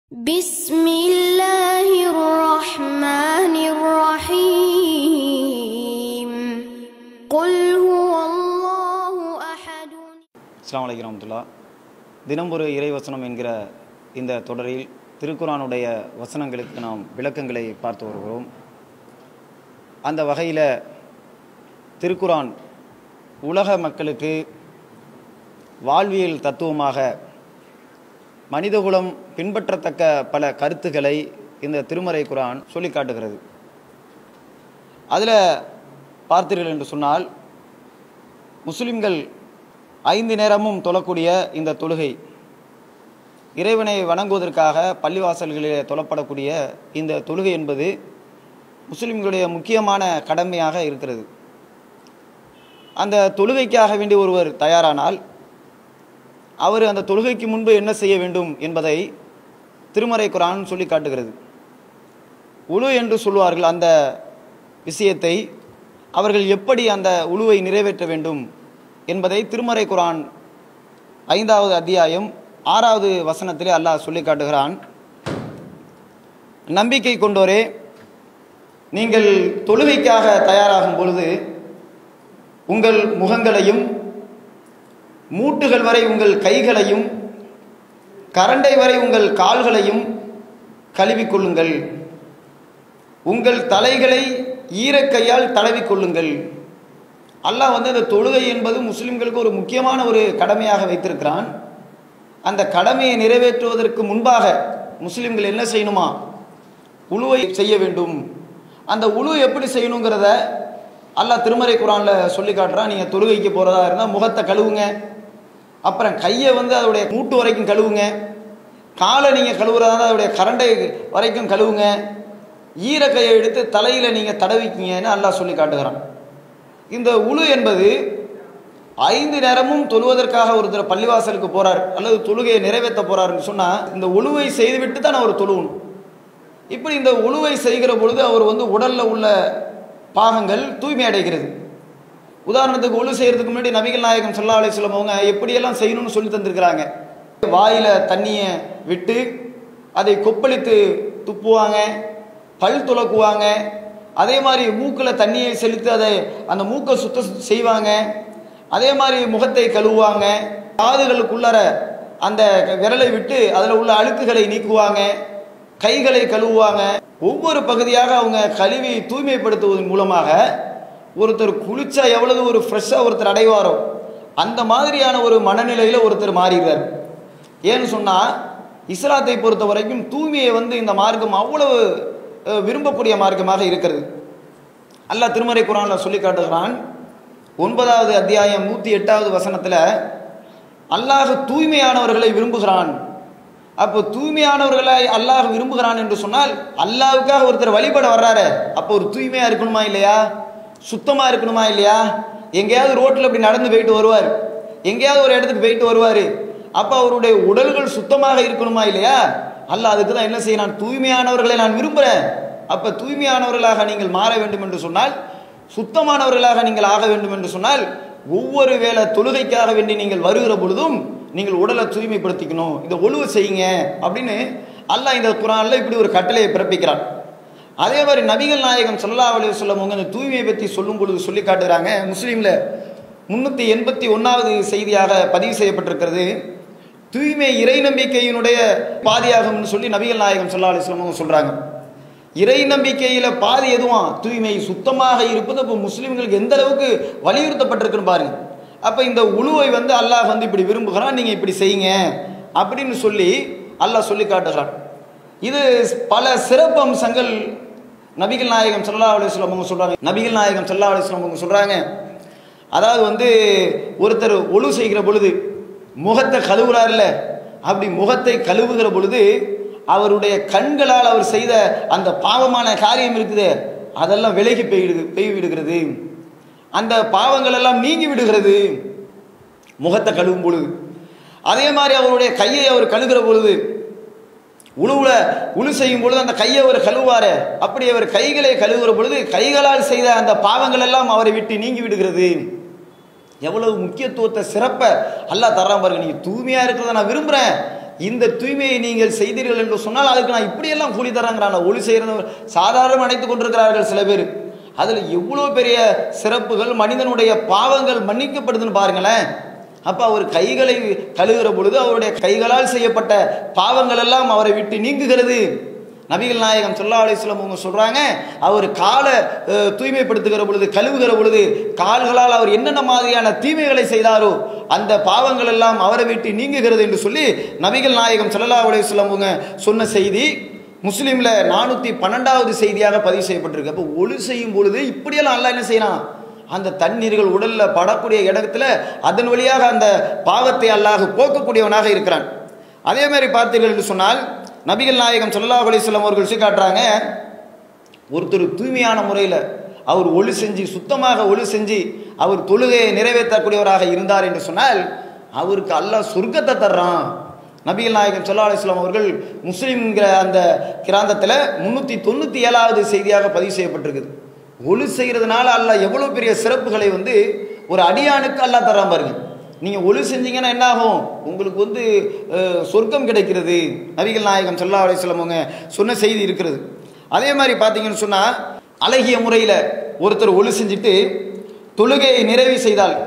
بسم الله الرحمن الرحيم قل هو الله أحد அஸ்ஸலாமு அலைக்கும் ரஹ்மத்துல்லாஹ் தினம் ஒரு இறைவசனம் என்கிற இந்த தொடரில் திருக்குரானுடைய வசனங்களுக்கு நாம் விளக்கங்களை பார்த்து வருகிறோம் அந்த வகையில் திருக்குரான் உலக மக்களுக்கு வாழ்வியல் தத்துவமாக மனிதகுலம் பின்பற்றத்தக்க பல கருத்துக்களை இந்த திருமறை குரான் சொல்லி காட்டுகிறது அதில் பார்த்தீர்கள் என்று சொன்னால் முஸ்லிம்கள் ஐந்து நேரமும் தொழக்கூடிய இந்த தொழுகை இறைவனை வணங்குவதற்காக பள்ளிவாசல்களிலே தொழப்படக்கூடிய இந்த தொழுகை என்பது முஸ்லிம்களுடைய முக்கியமான கடமையாக இருக்கிறது அந்த தொழுகைக்காக வேண்டி ஒருவர் தயாரானால் அவர் அந்த தொழுகைக்கு முன்பு என்ன செய்ய வேண்டும் என்பதை திருமறை குரான் சொல்லி காட்டுகிறது உழு என்று சொல்வார்கள் அந்த விஷயத்தை அவர்கள் எப்படி அந்த உழுவை நிறைவேற்ற வேண்டும் என்பதை திருமறை குரான் ஐந்தாவது அத்தியாயம் ஆறாவது வசனத்திலே அல்லாஹ் சொல்லி காட்டுகிறான் நம்பிக்கை கொண்டோரே நீங்கள் தொழுகைக்காக தயாராகும் பொழுது உங்கள் முகங்களையும் மூட்டுகள் வரை உங்கள் கைகளையும் கரண்டை வரை உங்கள் கால்களையும் கழுவிக்கொள்ளுங்கள் உங்கள் தலைகளை ஈரக்கையால் தடவிக்கொள்ளுங்கள் அல்லாஹ் வந்து இந்த தொழுகை என்பது முஸ்லிம்களுக்கு ஒரு முக்கியமான ஒரு கடமையாக வைத்திருக்கிறான் அந்த கடமையை நிறைவேற்றுவதற்கு முன்பாக முஸ்லிம்கள் என்ன செய்யணுமா உழுவை செய்ய வேண்டும் அந்த உழு எப்படி செய்யணுங்கிறத அல்லாஹ் திருமறை குரானில் சொல்லி காட்டுறான் நீங்கள் தொழுகைக்கு போகிறதா இருந்தால் முகத்தை கழுவுங்க அப்புறம் கையை வந்து அதோடைய மூட்டு வரைக்கும் கழுவுங்க காலை நீங்கள் கழுவுறதா இருந்தால் அதோடைய கரண்டை வரைக்கும் கழுவுங்க ஈரக்கையை எடுத்து தலையில் நீங்கள் தடவிக்கிங்கன்னு அல்லாஹ் சொல்லி காட்டுகிறான் இந்த உழு என்பது ஐந்து நேரமும் தொழுவதற்காக ஒருத்தர் பள்ளிவாசலுக்கு போறார் அல்லது தொழுகையை நிறைவேற்ற போறாருன்னு சொன்னா இந்த ஒழுவை செய்துவிட்டு தான் அவர் தொழுவணும் இப்படி இந்த ஒழுவை செய்கிற பொழுது அவர் வந்து உடல்ல உள்ள பாகங்கள் தூய்மை அடைகிறது உதாரணத்துக்கு ஒழு செய்யறதுக்கு முன்னாடி நபிகள் நாயகம் சொல்லா அலிஸ்லம் அவங்க எப்படியெல்லாம் செய்யணும்னு சொல்லி தந்திருக்கிறாங்க வாயில தண்ணியை விட்டு அதை கொப்பளித்து துப்புவாங்க பல் துலக்குவாங்க அதே மாதிரி மூக்கில் தண்ணியை செலுத்தி அதை அந்த மூக்கை சுத்தம் செய்வாங்க அதே மாதிரி முகத்தை கழுவுவாங்க காதுகளுக்குள்ளற அந்த விரலை விட்டு அதில் உள்ள அழுக்குகளை நீக்குவாங்க கைகளை கழுவுவாங்க ஒவ்வொரு பகுதியாக அவங்க கழுவி தூய்மைப்படுத்துவதன் மூலமாக ஒருத்தர் குளிச்சா எவ்வளவு ஒரு ஃப்ரெஷ்ஷாக ஒருத்தர் அடைவாரோ அந்த மாதிரியான ஒரு மனநிலையில் ஒருத்தர் மாறிடுறார் ஏன்னு சொன்னால் இஸ்லாத்தை பொறுத்த வரைக்கும் தூய்மையை வந்து இந்த மார்க்கம் அவ்வளவு அஹ், விரும்பக்கூடிய மார்க்கமாக இருக்கிறது அல்லாஹ் திருமறை குரானில் சொல்லி காட்டுகிறான் ஒன்பதாவது அத்தியாயம் நூற்றி எட்டாவது வசனத்தில் அல்லாஹ் தூய்மையானவர்களை விரும்புகிறான் அப்போ தூய்மையானவர்களை அல்லாஹ் விரும்புகிறான் என்று சொன்னால் அல்லாஹ்வுக்காக ஒருத்தர் வழிபட வர்றாரு அப்போ ஒரு தூய்மையா இருக்கணுமா இல்லையா சுத்தமா இருக்கணுமா இல்லையா எங்கேயாவது ரோட்டில் இப்படி நடந்து போயிட்டு வருவார் எங்கேயாவது ஒரு இடத்துக்கு போயிட்டு வருவார் அப்போ அவருடைய உடல்கள் சுத்தமாக இருக்கணுமா இல்லையா அல்லாஹ் அதுக்கு தான் என்ன செய்ய நான் தூய்மையானவர்களை நான் விரும்புகிறேன் அப்போ தூய்மையானவர்களாக நீங்கள் மாற வேண்டும் என்று சொன்னால் சுத்தமானவர்களாக நீங்கள் ஆக வேண்டும் என்று சொன்னால் ஒவ்வொரு வேளை தொழுகைக்காக வேண்டி நீங்கள் வருகிற பொழுதும் நீங்கள் உடலை தூய்மைப்படுத்திக்கணும் இதை ஒழுவு செய்யுங்க அப்படின்னு அல்லாஹ் இந்த குரானில் இப்படி ஒரு கட்டளையை பிறப்பிக்கிறான் அதே மாதிரி நபிகள் நாயகம் சல்லா அலி சொல்லவங்க இந்த தூய்மையை பற்றி சொல்லும் பொழுது சொல்லி காட்டுறாங்க முஸ்லீமில் முன்னூற்றி எண்பத்தி ஒன்றாவது செய்தியாக பதிவு செய்யப்பட்டிருக்கிறது தூய்மை இறை நம்பிக்கையினுடைய பாதியாகும்னு சொல்லி நபிகள் நாயகம் சல்லா அலிஸ்லாம் அவங்க சொல்கிறாங்க இறை நம்பிக்கையில் பாதி எதுவும் தூய்மை சுத்தமாக இருப்பது இப்போ முஸ்லீம்களுக்கு எந்த அளவுக்கு வலியுறுத்தப்பட்டிருக்குன்னு பாருங்க அப்போ இந்த உழுவை வந்து அல்லாஹ் வந்து இப்படி விரும்புகிறான் நீங்கள் இப்படி செய்யுங்க அப்படின்னு சொல்லி அல்லாஹ் சொல்லி காட்டுகிறான் இது பல சிறப்பு அம்சங்கள் நபிகள் நாயகம் சல்லா அலுவலம் அவங்க சொல்கிறாங்க நபிகள் நாயகம் சல்லா அலுவலம் அவங்க சொல்கிறாங்க அதாவது வந்து ஒருத்தர் ஒழு செய்கிற பொழுது முகத்தை கழுவுறாருல அப்படி முகத்தை கழுவுகிற பொழுது அவருடைய கண்களால் அவர் செய்த அந்த பாவமான காரியம் இருக்குது அதெல்லாம் விலகி போயிடுது பெய் விடுகிறது அந்த பாவங்கள் எல்லாம் நீங்கி விடுகிறது முகத்தை கழுவும் பொழுது அதே மாதிரி அவருடைய கையை அவர் கழுகிற பொழுது உழுவுல உழு செய்யும் பொழுது அந்த கையை அவர் கழுவாரு அப்படி அவர் கைகளை கழுவுகிற பொழுது கைகளால் செய்த அந்த பாவங்கள் எல்லாம் அவரை விட்டு நீங்கி விடுகிறது எவ்வளவு முக்கியத்துவத்தை சிறப்ப அல்லாஹ் தர்றான் பாருங்க நீங்க தூய்மையா இருக்கிறத நான் விரும்புறேன் இந்த தூய்மையை நீங்கள் செய்தீர்கள் என்று சொன்னால் அதுக்கு நான் இப்படியெல்லாம் கூலி தரேங்கிறாங்க ஒளி செய்கிறத சாதாரண நினைத்து கொண்டிருக்கிறார்கள் சில பேர் அதில் எவ்வளோ பெரிய சிறப்புகள் மனிதனுடைய பாவங்கள் மன்னிக்கப்படுதுன்னு பாருங்களேன் அப்போ அவர் கைகளை கழுகுற பொழுது அவருடைய கைகளால் செய்யப்பட்ட பாவங்கள் எல்லாம் அவரை விட்டு நீங்குகிறது நபிகள் நாயகம் சொல்லா அலிஸ்லாம் அவங்க சொல்றாங்க அவர் காலை அஹ், தூய்மைப்படுத்துகிற பொழுது கழுவுகிற பொழுது கால்களால் அவர் என்னென்ன மாதிரியான தீமைகளை செய்தாரோ அந்த பாவங்கள் எல்லாம் அவரை விட்டு நீங்குகிறது என்று சொல்லி நபிகள் நாயகம் சல்லா அலிஸ்லாம் அவங்க சொன்ன செய்தி முஸ்லீம்ல நானூத்தி பன்னெண்டாவது செய்தியாக பதிவு செய்யப்பட்டிருக்கு அப்போ ஒளி செய்யும் பொழுது இப்படியெல்லாம் அல்லாஹ் என்ன செய்யறான் அந்த தண்ணீர்கள் உடல்ல படக்கூடிய இடத்துல அதன் வழியாக அந்த பாவத்தை அல்லாஹ் போக்கக்கூடியவனாக இருக்கிறான் அதே மாதிரி பார்த்தீர்கள் என்று சொன்னால் நபிகள் நாயகம் ஸல்லல்லாஹு அலைஹி வஸல்லம் அவர்கள் சொல்லி காட்டுறாங்க ஒருத்தர் தூய்மையான முறையில் அவர் ஒளி செஞ்சு சுத்தமாக ஒளி செஞ்சு அவர் தொழுகையை நிறைவேற்றக்கூடியவராக இருந்தார் என்று சொன்னால் அவருக்கு அல்லாஹ் சொர்க்கத்தை தர்றான் நபிகள் நாயகம் ஸல்லல்லாஹு அலைஹி வஸல்லம் அவர்கள் முஸ்லீம்ங்கிற அந்த கிராந்தத்தில் முன்னூற்றி தொண்ணூற்றி ஏழாவது செய்தியாக பதிவு செய்யப்பட்டிருக்குது ஒளி செய்கிறதுனால அல்லாஹ் எவ்வளோ பெரிய சிறப்புகளை வந்து ஒரு அடியானுக்கு அல்லாஹ் தர்றான் பாருங்க நீங்கள் ஒளி செஞ்சீங்கன்னா என்ன ஆகும் உங்களுக்கு வந்து அஹ், சொர்க்கம் கிடைக்கிறது நபிகள் நாயகம் ஸல்லல்லாஹு அலைஹி வஸல்லம் அவங்க சொன்ன செய்தி இருக்கிறது அதே மாதிரி பார்த்தீங்கன்னு சொன்னால் அழகிய முறையில் ஒருத்தர் ஒளி செஞ்சுட்டு தொழுகையை நிறைவு செய்தால்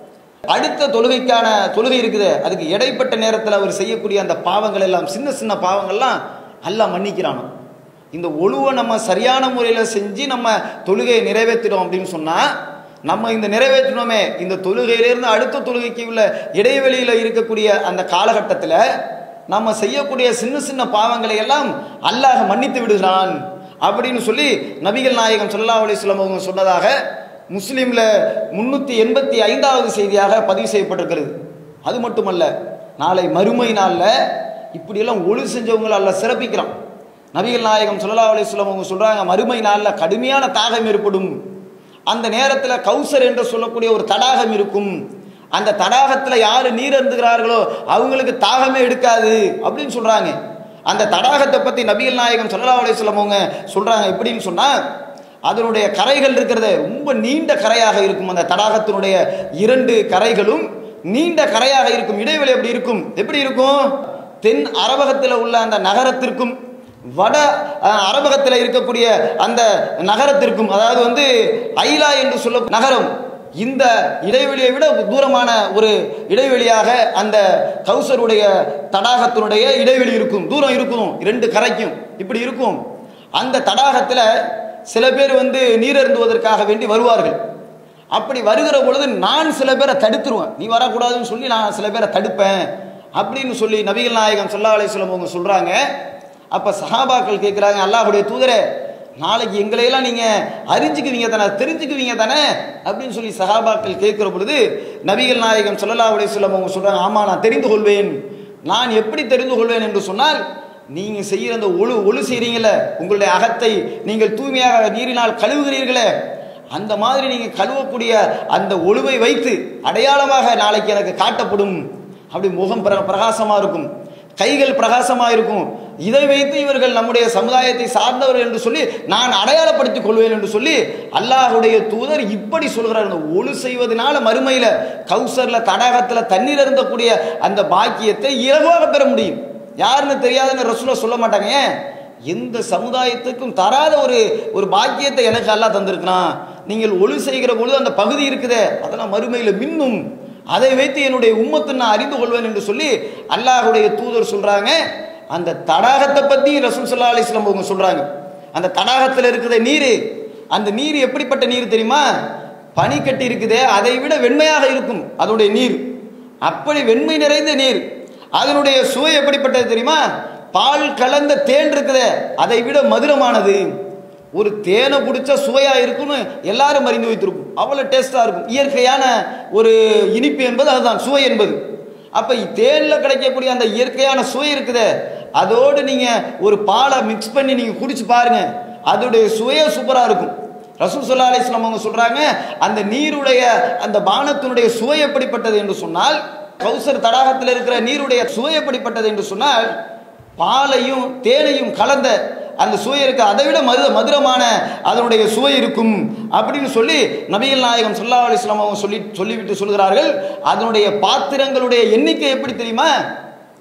அடுத்த தொழுகைக்கான தொழுகை இருக்குது அதுக்கு இடைப்பட்ட நேரத்தில் அவர் செய்யக்கூடிய அந்த பாவங்கள் எல்லாம் சின்ன சின்ன பாவங்கள்லாம் அல்லாஹ் மன்னிக்கிறானோ இந்த ஒழுவை நம்ம சரியான முறையில் செஞ்சு நம்ம தொழுகையை நிறைவேற்றிடும் அப்படின்னு சொன்னால் நம்ம இந்த நிறைவேற்றினோமே இந்த தொழுகையிலிருந்து அடுத்த தொழுகைக்கு உள்ள இடைவெளியில் இருக்கக்கூடிய அந்த காலகட்டத்தில் நம்ம செய்யக்கூடிய சின்ன சின்ன பாவங்களை எல்லாம் அல்லாஹ் மன்னித்து விடுகிறான் அப்படின்னு சொல்லி நபிகள் நாயகம் ஸல்லல்லாஹு அலைஹி வஸல்லம் அவங்க சொன்னதாக முஸ்லீம்ல முன்னூற்றி எண்பத்தி ஐந்தாவது செய்தியாக பதிவு செய்யப்பட்டிருக்கிறது அது மட்டுமல்ல நாளை மறுமை நாளில் இப்படியெல்லாம் ஒளி செஞ்சவங்களை அல்ல சிறப்பிக்கிறான் நபிகள் நாயகம் ஸல்லல்லாஹு அலைஹி வஸல்லம் அவங்க சொல்றாங்க மறுமை நாளில் கடுமையான தாகம் ஏற்படும் அந்த நேரத்தில் கௌசர் என்று சொல்லக்கூடிய ஒரு தடாகம் இருக்கும் அந்த தடாகத்தில் யார் நீர் அருந்துகிறார்களோ அவங்களுக்கு தாகமே எடுக்காது அப்படின்னு சொல்றாங்க அந்த தடாகத்தை பத்தி நபிகள் நாயகம் ஸல்லல்லாஹு அலைஹி வஸல்லம் அவங்க சொல்றாங்க எப்படின்னு சொன்னா அதனுடைய கரைகள் இருக்கிறது ரொம்ப நீண்ட கரையாக இருக்கும் அந்த தடாகத்தினுடைய இரண்டு கரைகளும் நீண்ட கரையாக இருக்கும் இடைவெளி எப்படி இருக்கும் எப்படி இருக்கும் தென் அரபகத்தில் உள்ள அந்த நகரத்திற்கும் வட அஹ், அரபகத்தில் இருக்கக்கூடிய அந்த நகரத்திற்கும் அதாவது வந்து ஐலா என்று சொல்ல நகரம் இந்த இடைவெளியை விட தூரமான ஒரு இடைவெளியாக அந்த கௌசருடைய தடாகத்தினுடைய இடைவெளி இருக்கும் தூரம் இருக்கும் இரண்டு கரைக்கும் இப்படி இருக்கும் அந்த தடாகத்தில் சில பேர் வந்து நீர் அருந்துவதற்காக வேண்டி வருவார்கள் அப்படி வருகிற பொழுது நான் சில பேரை தடுத்துருவேன் நீ வரக்கூடாதுன்னு சொல்லி நான் சில பேரை தடுப்பேன் அப்படின்னு சொல்லி நபிகள் நாயகம் ஸல்லல்லாஹு அலைஹி வஸல்லம் அவங்க சொல்றாங்க அப்ப சஹாபாக்கள் கேட்குறாங்க அல்லாஹ்வுடைய தூதரே நாளைக்கு எங்களையெல்லாம் நீங்க அறிஞ்சுக்குவீங்க தானே தெரிஞ்சுக்குவீங்க தானே அப்படின்னு சொல்லி சஹாபாக்கள் கேட்கிற பொழுது நபிகள் நாயகம் ஸல்லல்லாஹு அலைஹி வஸல்லம் அவங்க சொல்றாங்க ஆமா நான் தெரிந்து கொள்வேன் நான் எப்படி தெரிந்து கொள்வேன் என்று சொன்னால் நீங்க செய்யற அந்த ஒழு ஒழு செய்றீங்கல்ல உங்களுடைய அகத்தை நீங்கள் தூய்மையாக நீரினால் கழுவுகிறீர்களே அந்த மாதிரி நீங்க கழுவக்கூடிய அந்த ஒழுவை வைத்து அடையாளமாக நாளைக்கு எனக்கு காட்டப்படும் அப்படி முகம் பிர பிரகாசமா இருக்கும் கைகள் பிரகாசமா இருக்கும் இதை வைத்து இவர்கள் நம்முடைய சமுதாயத்தை சார்ந்தவர் என்று சொல்லி நான் அடையாளப்படுத்திக் கொள்வேன் என்று சொல்லி அல்லாஹுடைய தூதர் இப்படி சொல்கிறார் இந்த ஒழு செய்வதனால மறுமையில கௌசர்ல தடாகத்துல தண்ணீர் அருந்தக்கூடிய அந்த பாக்கியத்தை இலகுவாக பெற முடியும் யாருன்னு தெரியாதுன்னு ரசூலா சொல்ல மாட்டாங்க ஏன் எந்த சமுதாயத்துக்கும் தராத ஒரு ஒரு பாக்கியத்தை எனக்கு அல்லாஹ் தந்திருக்கிறான் நீங்கள் ஒளி செய்கிற பொழுது அந்த பகுதி இருக்குதே அதெல்லாம் மறுமையில மின்னும் அதை வைத்து என்னுடைய உம்மத்தை நான் அறிந்து கொள்வேன் என்று சொல்லி அல்லாஹுடைய தூதர் சொல்றாங்க அந்த தடாகத்தை பத்தி ரசூல் சல்லா அலிஸ்லாம் அவங்க சொல்றாங்க அந்த தடாகத்தில் இருக்கிற நீர் அந்த நீர் எப்படிப்பட்ட நீர் தெரியுமா பனிக்கட்டி இருக்குதே அதை விட வெண்மையாக இருக்கும் அதனுடைய நீர் அப்படி வெண்மை நிறைந்த நீர் அதனுடைய சுவை எப்படிப்பட்டது தெரியுமா பால் கலந்த தேன் இருக்குதே அதை விட மதுரமானது ஒரு தேனை பிடிச்சா சுவையா இருக்கும்னு எல்லாரும் அறிந்து வைத்திருக்கும் அவ்வளவு டேஸ்டா இருக்கும் இயற்கையான ஒரு இனிப்பு என்பது அதுதான் சுவை என்பது அப்ப தேன்ல கிடைக்கக்கூடிய அந்த இயற்கையான சுவை இருக்குதே அதோடு நீங்க ஒரு பாலை மிக்ஸ் பண்ணி நீங்க குடிச்சு பாருங்க அதோடைய சுவையே சூப்பரா இருக்கும் ரசூல் சல்லா அலிஸ்லாம் அவங்க சொல்றாங்க அந்த நீருடைய அந்த பானத்தினுடைய சுவை எப்படிப்பட்டது என்று சொன்னால் கௌசர் தடாகத்தில் இருக்கிற நீருடைய சுவை எப்படிப்பட்டது என்று சொன்னால் பாலையும் தேனையும் கலந்த அந்த சுவை இருக்கு அதை விட மது மதுரமான அதனுடைய சுவை இருக்கும் அப்படின்னு சொல்லி நபிகள் நாயகம் சொல்லா அலிஸ்லாம் அவங்க சொல்லி சொல்லிவிட்டு சொல்கிறார்கள் அதனுடைய பாத்திரங்களுடைய எண்ணிக்கை எப்படி தெரியுமா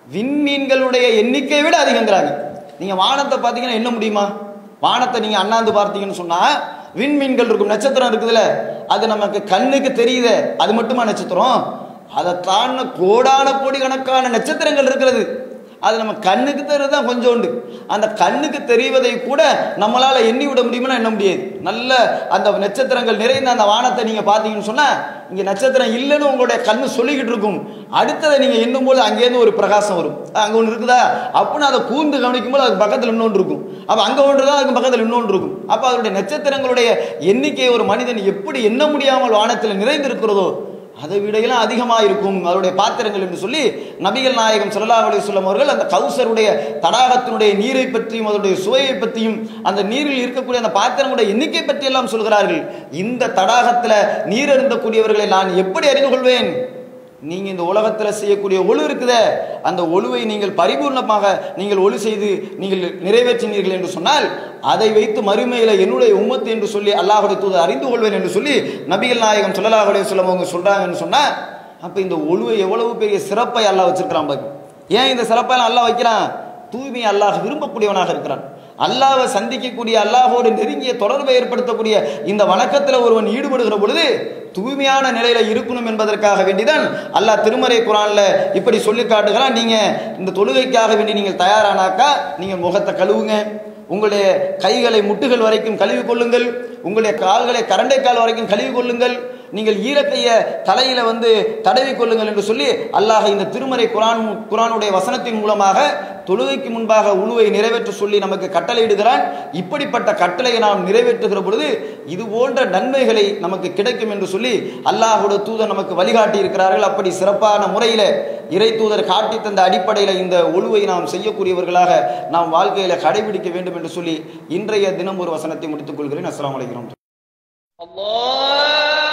விண்மீன்களுடைய எண்ணிக்கையை விட அதிகங்கிறாங்க நீங்க வானத்தை பார்த்தீங்கன்னா என்ன முடியுமா வானத்தை நீங்க அண்ணாந்து பார்த்தீங்கன்னு சொன்னா விண்மீன்கள் இருக்கும் நட்சத்திரம் இருக்குதுல்ல அது நமக்கு கண்ணுக்கு தெரியுதே அது மட்டுமா நட்சத்திரம் அதை தாண்டின கோடான கோடி கணக்கான நட்சத்திரங்கள் இருக்கிறது அது நம்ம கண்ணுக்கு தெரியுது தான் கொஞ்சோண்டு அந்த கண்ணுக்கு தெரிவதை கூட நம்மளால எண்ணி விட முடியுமா எண்ண முடியாது நல்ல அந்த நட்சத்திரங்கள் நிறைந்த அந்த வானத்தை நீங்க பார்த்தீங்கன்னு சொன்னா இங்க நட்சத்திரம் இல்லைன்னு உங்களுடைய கண்ணு சொல்லிக்கிட்டு இருக்கும் அடுத்ததை நீங்க எண்ணும் போது அங்கேருந்து ஒரு பிரகாசம் வரும் அங்க ஒன்று இருக்குதா அப்படின்னு அதை கூர்ந்து கவனிக்கும் போது அதுக்கு பக்கத்தில் இன்னொன்று இருக்கும் அப்ப அங்க ஒன்று தான் அதுக்கு பக்கத்தில் இன்னொன்று இருக்கும் அப்ப அதனுடைய நட்சத்திரங்களுடைய எண்ணிக்கையை ஒரு மனிதன் எப்படி எண்ண முடியாமல் வானத்தில் நிறைந்திருக்கிறதோ அதை விடையெல்லாம் அதிகமாக இருக்கும் அதனுடைய பாத்திரங்கள் என்று சொல்லி நபிகள் நாயகம் ஸல்லல்லாஹு அலைஹி வஸல்லம் அவர்கள் அந்த கௌசருடைய தடாகத்தினுடைய நீரை பற்றியும் அதனுடைய சுவையை பற்றியும் அந்த நீரில் இருக்கக்கூடிய அந்த பாத்திரங்களுடைய எண்ணிக்கை பற்றி எல்லாம் சொல்கிறார்கள் இந்த தடாகத்தில் நீர் அருந்தக்கூடியவர்களை நான் எப்படி அறிந்து கொள்வேன் நீங்க இந்த உலகத்துல செய்யக்கூடிய ஒழு இருக்குதே அந்த ஒழுவை நீங்கள் பரிபூர்ணமாக நீங்கள் ஒழு செய்து நீங்கள் நிறைவேற்றினீர்கள் என்று சொன்னால் அதை வைத்து மறுமையில என்னுடைய உம்மத்து என்று சொல்லி அல்லாஹுடைய தூதர் அறிந்து கொள்வேன் என்று சொல்லி நபிகள் நாயகம் ஸல்லல்லாஹு அலைஹி வஸல்லம் அவங்க சொல்றாங்கன்னு சொன்னா அப்ப இந்த ஒழுவை எவ்வளவு பெரிய சிறப்பை அல்லாஹ் வச்சிருக்கிறான் பாரு ஏன் இந்த சிறப்பை அல்லாஹ் வைக்கிறான் தூய்மை அல்லாஹ் விரும்பக்கூடியவனாக இருக்கிறான் அல்லாஹ்வை சந்திக்கக்கூடிய அல்லாஹோடு நெருங்கிய தொடர்பை ஏற்படுத்தக்கூடிய இந்த வணக்கத்தில் ஒருவன் ஈடுபடுகிற பொழுது தூய்மையான நிலையில இருக்கணும் என்பதற்காக வேண்டிதான் அல்லாஹ் திருமறை குரான்ல இப்படி சொல்லி காட்டுகிறான் நீங்க இந்த தொழுகைக்காக வேண்டி நீங்கள் தயாரானாக்கா நீங்க முகத்தை கழுவுங்க உங்களுடைய கைகளை முட்டுகள் வரைக்கும் கழுவி கொள்ளுங்கள் உங்களுடைய கால்களை கரண்டை கால் வரைக்கும் கழுவி கொள்ளுங்கள் நீங்கள் ஈரக்கைய தலையில வந்து தடவி கொள்ளுங்கள் என்று சொல்லி அல்லாஹ் இந்த திருமறை குரான் குரானுடைய வசனத்தின் மூலமாக தொழுகைக்கு முன்பாக உழுவை நிறைவேற்ற சொல்லி நமக்கு கட்டளையிடுகிறான் இப்படிப்பட்ட கட்டளையை நாம் நிறைவேற்றுகிற பொழுது இது போன்ற நன்மைகளை நமக்கு கிடைக்கும் என்று சொல்லி அல்லாஹோட தூதர் நமக்கு வழிகாட்டி இருக்கிறார்கள் அப்படி சிறப்பான முறையில் இறை தூதர் காட்டி தந்த அடிப்படையில் இந்த ஒழுவை நாம் செய்யக்கூடியவர்களாக நாம் வாழ்க்கையில கடைபிடிக்க வேண்டும் என்று சொல்லி இன்றைய தினம் ஒரு வசனத்தை முடித்துக் கொள்கிறேன் அஸ்ஸலாமு அலைக்கும் الله